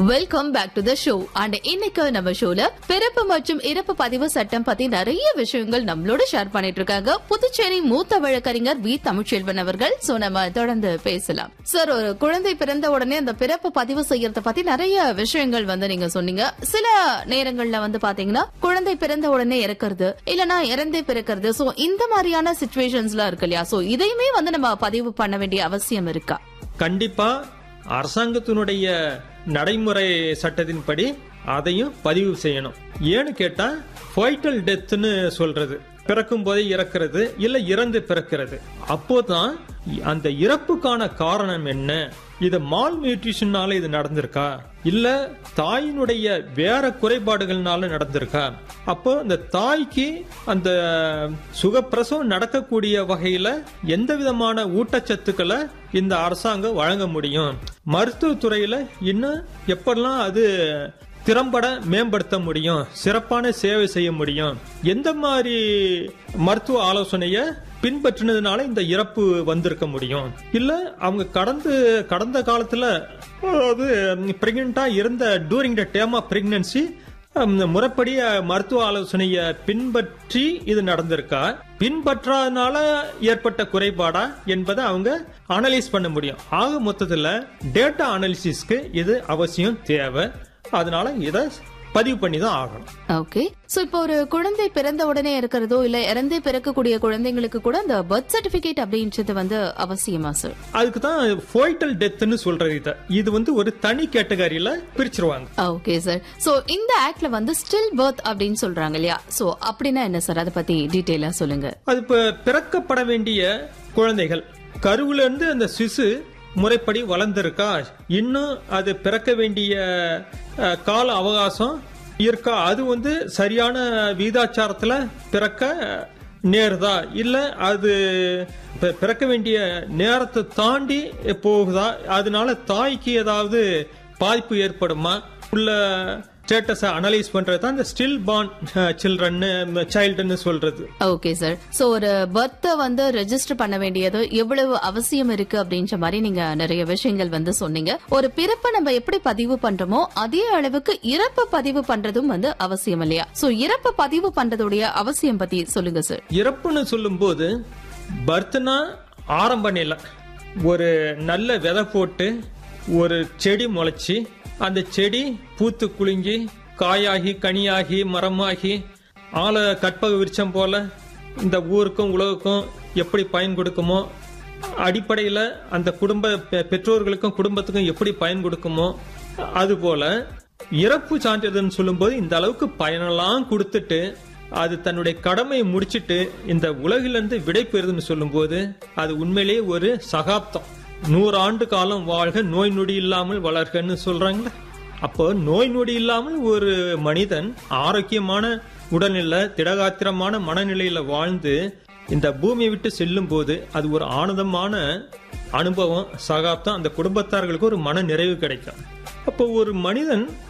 welcome back to the show and இன்னைக்கு நம்ம ஷோல பிறப்பு மற்றும் இறப்பு பதிவு சட்டம் பத்தி நிறைய விஷயங்கள் நம்மளோட ஷேர் பண்ணிட்டு இருக்காங்க புதுச்சேரி மூத்த வழக்கறிஞர் வி தமிழ்ச்செல்வன் அவர்கள் சோ நம்ம தொடர்ந்து பேசலாம் சார் ஒரு குழந்தை பிறந்த உடனே அந்த பிறப்பு பதிவு செய்யறத பத்தி நிறைய விஷயங்கள் வந்து நீங்க சொன்னீங்க சில நேரங்கள்ல வந்து பாத்தீங்கன்னா குழந்தை பிறந்த உடனே இறக்குறது இல்லனா இறந்தே பிறக்கிறது சோ இந்த மாதிரியான சுச்சுவேஷன்ஸ்லாம் இருக்கு இல்லையா சோ இதையுமே வந்து நம்ம பதிவு பண்ண வேண்டிய அவசியம் இருக்கா கண்டிப்பா அரசாங்கத்தினுடைய நடைமுறை சட்டத்தின்படி அதையும் பதிவு செய்யணும் ஏன்னு கேட்டா ஃபைட்டல் டெத்னு சொல்றது பிறக்கும் போதே இறக்கிறது இல்ல இறந்து பிறக்கிறது அப்போதான் அந்த இறப்புக்கான காரணம் என்ன இது மால் நியூட்ரிஷனால இது நடந்திருக்கா இல்ல தாயினுடைய வேற குறைபாடுகள்னால நடந்திருக்கா அப்போ இந்த தாய்க்கு அந்த சுகப்பிரசவம் நடக்கக்கூடிய வகையில எந்த விதமான ஊட்டச்சத்துக்களை இந்த அரசாங்கம் வழங்க முடியும் மருத்துவத்துறையில இன்னும் எப்பெல்லாம் அது திறம்பட மேம்படுத்த முடியும் சிறப்பான சேவை செய்ய முடியும் எந்த மாதிரி மருத்துவ ஆலோசனைய பின்பற்றினதுனால இந்த இறப்பு வந்திருக்க முடியும் இல்ல அவங்க கடந்து கடந்த காலத்துல அதாவது பிரெக்னண்டா இருந்த during the time of pregnancy முறைப்படி மருத்துவ ஆலோசனைய பின்பற்றி இது நடந்திருக்கா பின்பற்றாதனால ஏற்பட்ட குறைபாடா என்பதை அவங்க அனலைஸ் பண்ண முடியும் ஆக மொத்தத்துல டேட்டா அனாலிசிஸ்க்கு இது அவசியம் தேவை அதனால இதை பதிவு பண்ணி தான் ஆகணும் ஓகே சோ இப்போ ஒரு குழந்தை பிறந்த உடனே இருக்கிறதோ இல்ல இறந்தே பிறக்கக்கூடிய குழந்தைங்களுக்கு கூட அந்த பர்த் சர்டிபிகேட் அப்படின்றது வந்து அவசியமா சார் அதுக்கு தான் ஃபோய்டல் டெத்னு சொல்றது இதை இது வந்து ஒரு தனி கேட்டகரியில பிரிச்சிருவாங்க ஓகே சார் சோ இந்த ஆக்ட்ல வந்து ஸ்டில் பர்த் அப்படின்னு சொல்றாங்க இல்லையா சோ அப்படின்னா என்ன சார் அதை பத்தி டீடைலா சொல்லுங்க அது இப்ப பிறக்கப்பட வேண்டிய குழந்தைகள் கருவுல இருந்து அந்த சிசு முறைப்படி வளர்ந்திருக்கா இன்னும் அது பிறக்க வேண்டிய அஹ், கால அவகாசம் இருக்கா அது வந்து சரியான வீதாச்சாரத்துல பிறக்க நேருதா இல்ல அது பி- பிறக்க வேண்டிய நேரத்தை தாண்டி போகுதா அதனால தாய்க்கு ஏதாவது பாதிப்பு ஏற்படுமா உள்ள ஸ்டேட்டஸை அனலைஸ் பண்றது தான் இந்த ஸ்டில் பார்ன் சில்ட்ரன் சைல்டுன்னு சொல்றது ஓகே சார் சோ ஒரு பர்த்தை வந்து ரெஜிஸ்டர் பண்ண வேண்டியது எவ்வளவு அவசியம் இருக்கு அப்படின்ற மாதிரி நீங்க நிறைய விஷயங்கள் வந்து சொன்னீங்க ஒரு பிறப்பை நம்ம எப்படி பதிவு பண்றோமோ அதே அளவுக்கு இறப்பு பதிவு பண்றதும் வந்து அவசியம் இல்லையா சோ இறப்பு பதிவு பண்றதுடைய அவசியம் பத்தி சொல்லுங்க சார் இறப்புன்னு சொல்லும்போது பர்த்னா ஆரம்ப நிலை ஒரு நல்ல விதை போட்டு ஒரு செடி முளைச்சி அந்த செடி பூத்து குலுங்கி காயாகி கனியாகி மரமாகி ஆழ கற்பக விருட்சம் போல இந்த ஊருக்கும் உலகுக்கும் எப்படி பயன் கொடுக்குமோ அடிப்படையில் அந்த குடும்ப பெ- பெற்றோர்களுக்கும் குடும்பத்துக்கும் எப்படி பயன் கொடுக்குமோ அதுபோல இறப்பு சான்றிதழ்னு சொல்லும்போது இந்த அளவுக்கு பயனெல்லாம் கொடுத்துட்டு அது தன்னுடைய கடமையை முடிச்சிட்டு இந்த உலகிலிருந்து விடை பெறுதுன்னு சொல்லும்போது அது உண்மையிலேயே ஒரு சகாப்தம் நூறு ஆண்டு காலம் வாழ்க நோய் நொடி இல்லாமல் வளர்கன்னு சொல்றாங்களே அப்போ நோய் நொடி இல்லாமல் ஒரு மனிதன் ஆரோக்கியமான உடல்நிலை திடகாத்திரமான மனநிலையில வாழ்ந்து இந்த பூமியை விட்டு செல்லும் போது அது ஒரு ஆனந்தமான அனுபவம் சகாப்தம் அந்த குடும்பத்தார்களுக்கு ஒரு மன நிறைவு கிடைக்கும் அப்போ ஒரு மனிதன்